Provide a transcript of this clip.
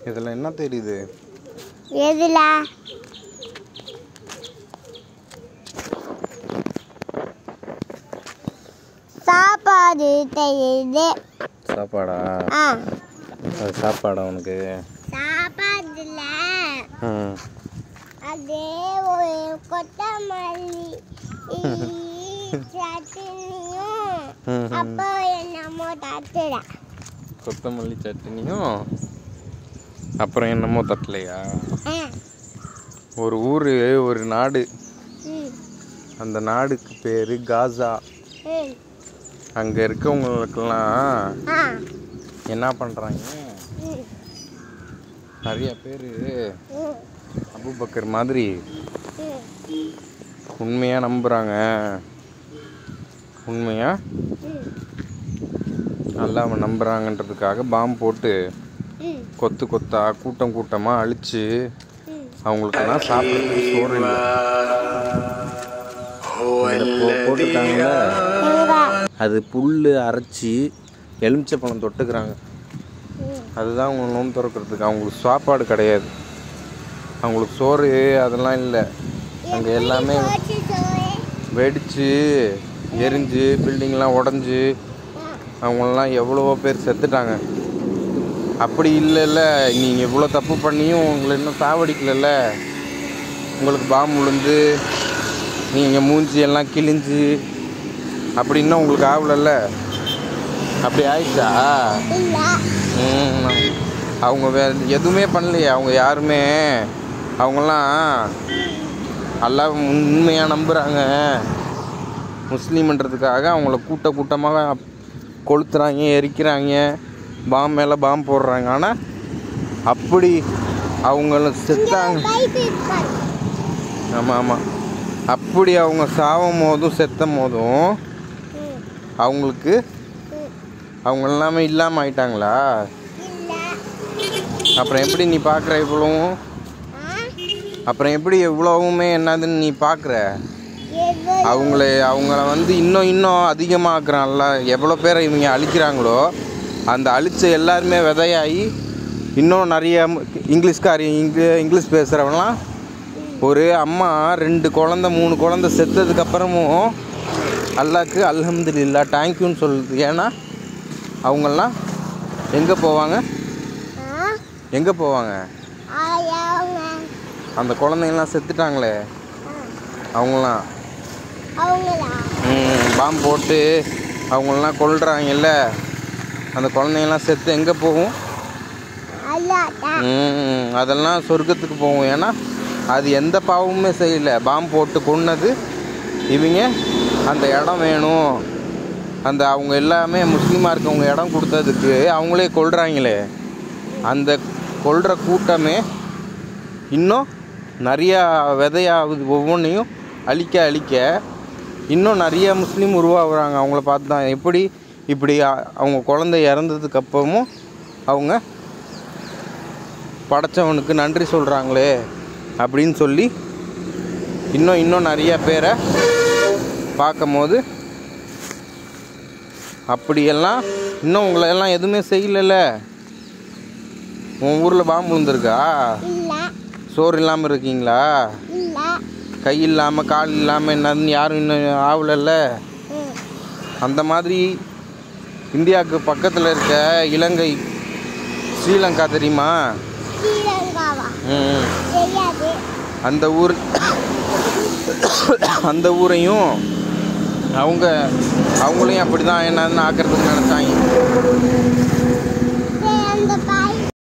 இதில் என்ன தெரியுது எதுல சாப்பாடு தெரியுது சாப்பாடா ஆ அது சாப்பாடா உனக்கு சாப்பாடுல ம் அதே ஒரு கொத்தமல்லி சட்னியும் ம், ம். அப்போ என்னமோ தட்டுல கொத்தமல்லி சட்னியும் அப்புறம் என்னமோ தட்டலையா ஆ ஒரு ஊர் ஒரு நாடு ம் அந்த நாடுக்கு பேர் காசா ம் அங்கே இருக்கவங்களுக்கெல்லாம் ஆ என்ன பண்ணுறாங்க ம் நிறைய பேர் ம் அபுபக்கர் மாதிரி ம் உண்மையாக நம்புகிறாங்க உண்மையாக ம் அல்லாம நம்புகிறாங்கன்றதுக்காக பாம்பு போட்டு ம் கொத்து கொத்தா கூட்டம் கூட்டமாக அழிச்சு ம் அவங்களுக்கெல்லாம் சாப்பிட்றதுக்கு சோறு இல்லை இதை போ- போட்டுட்டாங்கல்ல எங்க அது புல் அரைச்சி எலுமிச்சப்பழம் தொட்டுக்கிறாங்க ம் அதுதான் அவங்க நோன்பு திறக்கிறதுக்கு அவங்களுக்கு சாப்பாடு கிடையாது அவங்களுக்கு சோறு அதெல்லாம் இல்லை அங்கே எல்லாமே போச்சு சோறு வெடிச்சு எரிஞ்சு பில்டிங்லாம் உடஞ்சி அவங்களெலாம் எவ்வளவோ பேர் செத்துட்டாங்க அப்படி இல்லைல்ல நீங்கள் இவ்வளோ தப்பு பண்ணியும் உங்களை இன்னும் சாவடிக்கலைல்ல உங்களுக்கு பாம்பு விழுந்து நீங்கள் மூஞ்சி எல்லாம் கிழிஞ்சு அப்படின்னா உங்களுக்கு ஆகலைல்ல அப்படி ஆயிடுச்சா இல்ல ம், அவங்க வே எதுவுமே பண்ணலையே அவங்க யாருமே அவங்கெல்லாம் அல்லாஹ் உண்மையாக நம்புகிறாங்க முஸ்லீம்ன்றதுக்காக அவங்கள கூட்ட கூட்டமாக கொளுத்துறாங்க எரிக்கிறாங்க பாம் மேலே பாம் போடுறாங்க ஆனால் அப்படி அவங்கள செத்தாங்க பைப் இருக்காது ஆமாம் ஆமாம் அப்படி அவங்க சாவும் போதும் செத்தும் போதும் ம் அவங்களுக்கு ம் அவங்க எல்லாமே இல்லாமல் ஆயிட்டாங்களா இல்ல அப்புறம் எப்படி நீ பார்க்குற இவ்வளவும் ஆ அப்புறம் எப்படி எவ்வளவுமே என்னதுன்னு நீ பார்க்குற எவ்வளோ அவங்கள அவங்கள வந்து இன்னும் இன்னும் அதிகமாக்குறான்ல எவ்வளோ பேரை இவங்க அழிக்கிறாங்களோ அந்த அழிச்ச எல்லாருமே விதையாகி இன்னும் நிறைய ம- இங்கிலீஷ்காரி இங்கிலீ இங்கிலீஷ் பேசுகிறவங்களாம் ஒரு அம்மா ரெண்டு குழந்த மூணு குழந்த செத்ததுக்கு அப்புறமும் அல்லாக்கு அல்ஹம்துலில்லா தேங்க்யூன்னு சொல்லுது ஏன்னா அவங்கெல்லாம் எங்கே போவாங்க ஆ எங்கே போவாங்க அவங்க அந்த குழந்தைங்களாம் செத்துட்டாங்களே அவங்களாம் அவங்களா பாம்பு போட்டு அவங்களெலாம் கொல்றாங்கல்ல அந்த குழந்தைங்களாம் செத்து எங்கே போகும் அல்லாட்டா ம், அதெல்லாம் சொர்க்கத்துக்கு போகும் ஏன்னா அது எந்த பாவமுமே செய்யல பாம்பு போட்டு கொன்னது இவங்க அந்த இடம் வேணும் அந்த அவங்க எல்லாமே முஸ்லீமாக இருக்கவங்க இடம் கொடுத்ததுக்கு அவங்களே கொல்றாங்களே அந்த கொல்ற கூட்டமே இன்னும் நிறையா விதையாகுது ஒவ்வொன்றையும் அழிக்க அழிக்க இன்னும் நிறைய முஸ்லீம் உருவாகுறாங்க அவங்கள பார்த்து தான் எப்படி இப்படி அ- அவங்க குழந்தை இறந்ததுக்கு அப்புறமும் அவங்க படைச்சவனுக்கு நன்றி சொல்கிறாங்களே அப்படின்னு சொல்லி இன்னும் இன்னும் நிறைய பேரை பார்க்கும்போது அப்படியெல்லாம் இன்னும் உங்களை எல்லாம் எதுவுமே செய்யலைல்ல உன் ஊரில் பாம்பு விழுந்திருக்கா இல்ல சோறு இல்லாமல் இருக்கீங்களா இல்ல கை இல்லாமல் கால் இல்லாமல் என்னதுன்னு யாரும் இன்னும் ஆகலைல்ல ம் அந்த மாதிரி இந்தியாவுக்கு பக்கத்தில் இருக்க இலங்கை ஸ்ரீலங்கா தெரியுமா ஸ்ரீலங்காவா ம் தெரியாது அந்த ஊர் அந்த ஊரையும் அவங்க அவங்களையும் அப்படி தான் என்னன்னு ஆக்கிறதுக்கு நினச்சாங்க சரி, அந்த